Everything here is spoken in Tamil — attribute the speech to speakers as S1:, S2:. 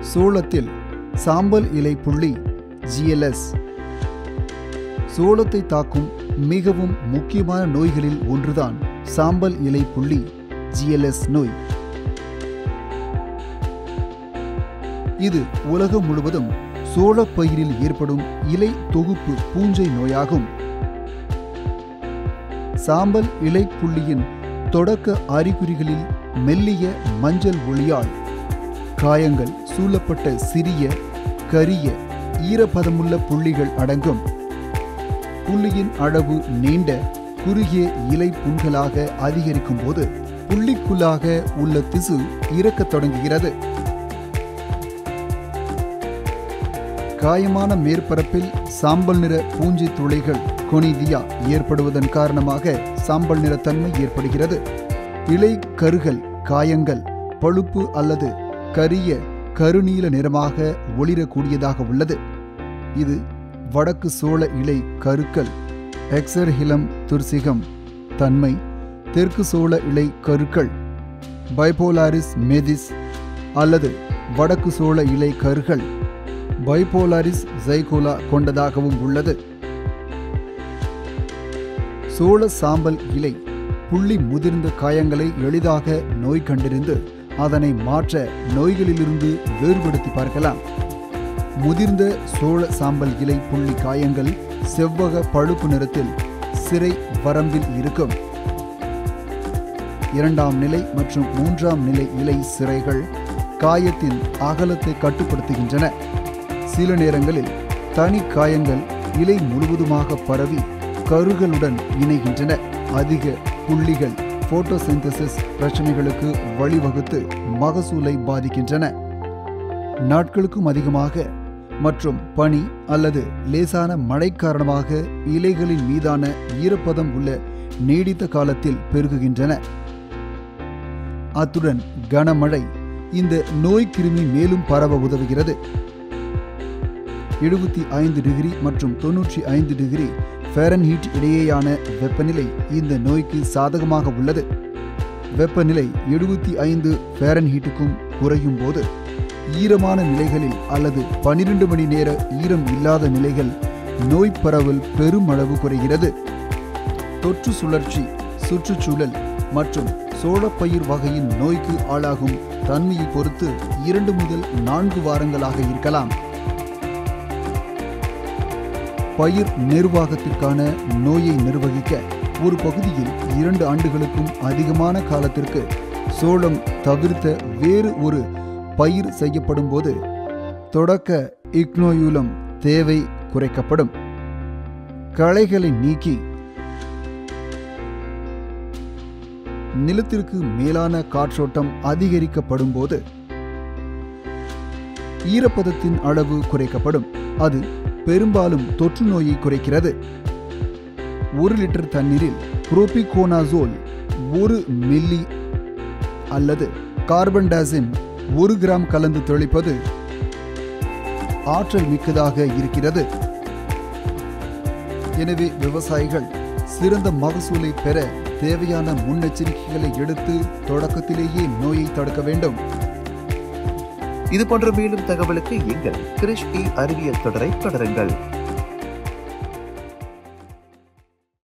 S1: சோளத்தில் சாம்பல் இலை புள்ளி ஜிஎல்எஸ் சோளத்தை தாக்கும் மிகவும் முக்கியமான நோய்களில் ஒன்றுதான் சாம்பல் இலை புள்ளி ஜிஎல்எஸ் நோய் இது உலகம் முழுவதும் சோளப் பயிரில் ஏற்படும் இலை தொகுப்பு பூஞ்சை நோயாகும் சாம்பல் இலை புள்ளியின் தொடக்க அறிகுறிகளில் மெல்லிய மஞ்சள் ஒளியால் காயங்கள் சூழப்பட்ட சிறிய கரிய ஈரப்பதமுள்ள புள்ளிகள் அடங்கும் புள்ளியின் அளவு நீண்ட குறுகிய இலை புண்களாக அதிகரிக்கும் போது புள்ளிக்குள்ளாக உள்ள திசு இறக்கத் தொடங்குகிறது காயமான மேற்பரப்பில் சாம்பல் நிற பூஞ்சை துளைகள் கொனிதியா ஏற்படுவதன் காரணமாக சாம்பல் நிறத்தன்மை ஏற்படுகிறது இலை கருகல் காயங்கள் பழுப்பு அல்லது கரிய கருநீல நிறமாக ஒளிரக்கூடியதாக உள்ளது இது வடக்கு சோள இலை கருக்கள் எக்ஸர்ஹிலம் துர்சிகம் தன்மை தெற்கு சோள இலை கருக்கள் பைபோலாரிஸ் மெதிஸ் அல்லது வடக்கு சோள இலை கருகள் பைபோலாரிஸ் ஜைகோலா கொண்டதாகவும் உள்ளது சோள சாம்பல் இலை புள்ளி முதிர்ந்த காயங்களை எளிதாக நோய் கண்டறிந்து அதனை மாற்ற நோய்களிலிருந்து வேறுபடுத்தி பார்க்கலாம் முதிர்ந்த சோள சாம்பல் இலை புள்ளி காயங்கள் செவ்வக பழுப்பு நிறத்தில் சிறை வரம்பில் இருக்கும் இரண்டாம் நிலை மற்றும் மூன்றாம் நிலை இலை சிறைகள் காயத்தின் அகலத்தை கட்டுப்படுத்துகின்றன சில நேரங்களில் தனி காயங்கள் இலை முழுவதுமாக பரவி கருகளுடன் இணைகின்றன அதிக புள்ளிகள் போட்டோசிந்தசிஸ் பிரச்சனைகளுக்கு வழிவகுத்து மகசூலை பாதிக்கின்றன நாட்களுக்கும் அதிகமாக மற்றும் பனி அல்லது லேசான மழை காரணமாக இலைகளின் மீதான ஈரப்பதம் உள்ள நீடித்த காலத்தில் பெருகுகின்றன அத்துடன் கனமழை இந்த நோய் கிருமி மேலும் பரவ உதவுகிறது எழுபத்தி ஐந்து டிகிரி மற்றும் தொன்னூற்றி ஐந்து டிகிரி ஃபேரன்ஹீட் இடையேயான வெப்பநிலை இந்த நோய்க்கு சாதகமாக உள்ளது வெப்பநிலை எழுபத்தி ஐந்து ஃபேரன்ஹீட்டுக்கும் குறையும் போது ஈரமான நிலைகளில் அல்லது பனிரெண்டு மணி நேர ஈரம் இல்லாத நிலைகள் நோய் பரவல் பெருமளவு குறைகிறது தொற்று சுழற்சி சுற்றுச்சூழல் மற்றும் சோளப்பயிர் வகையின் நோய்க்கு ஆளாகும் தன்மையை பொறுத்து இரண்டு முதல் நான்கு வாரங்களாக இருக்கலாம் பயிர் நிர்வாகத்திற்கான நோயை நிர்வகிக்க ஒரு பகுதியில் இரண்டு ஆண்டுகளுக்கும் அதிகமான காலத்திற்கு சோளம் தவிர்த்த வேறு ஒரு பயிர் செய்யப்படும் போது தொடக்க இக்னோயூலம் தேவை குறைக்கப்படும் களைகளை நீக்கி நிலத்திற்கு மேலான காற்றோட்டம் அதிகரிக்கப்படும் போது ஈரப்பதத்தின் அளவு குறைக்கப்படும் அது பெரும்பாலும் தொற்று நோயை குறைக்கிறது ஒரு லிட்டர் தண்ணீரில் புரோபிகோனாசோல் ஒரு மில்லி அல்லது கார்பன் டாசின் ஒரு கிராம் கலந்து தெளிப்பது ஆற்றல் மிக்கதாக இருக்கிறது எனவே விவசாயிகள் சிறந்த மகசூலை பெற தேவையான முன்னெச்சரிக்கைகளை எடுத்து தொடக்கத்திலேயே நோயை தடுக்க வேண்டும்
S2: இது போன்ற மேலும் தகவலுக்கு எங்கள் கிருஷ்டி அறிவியல் தொடரை தொடருங்கள்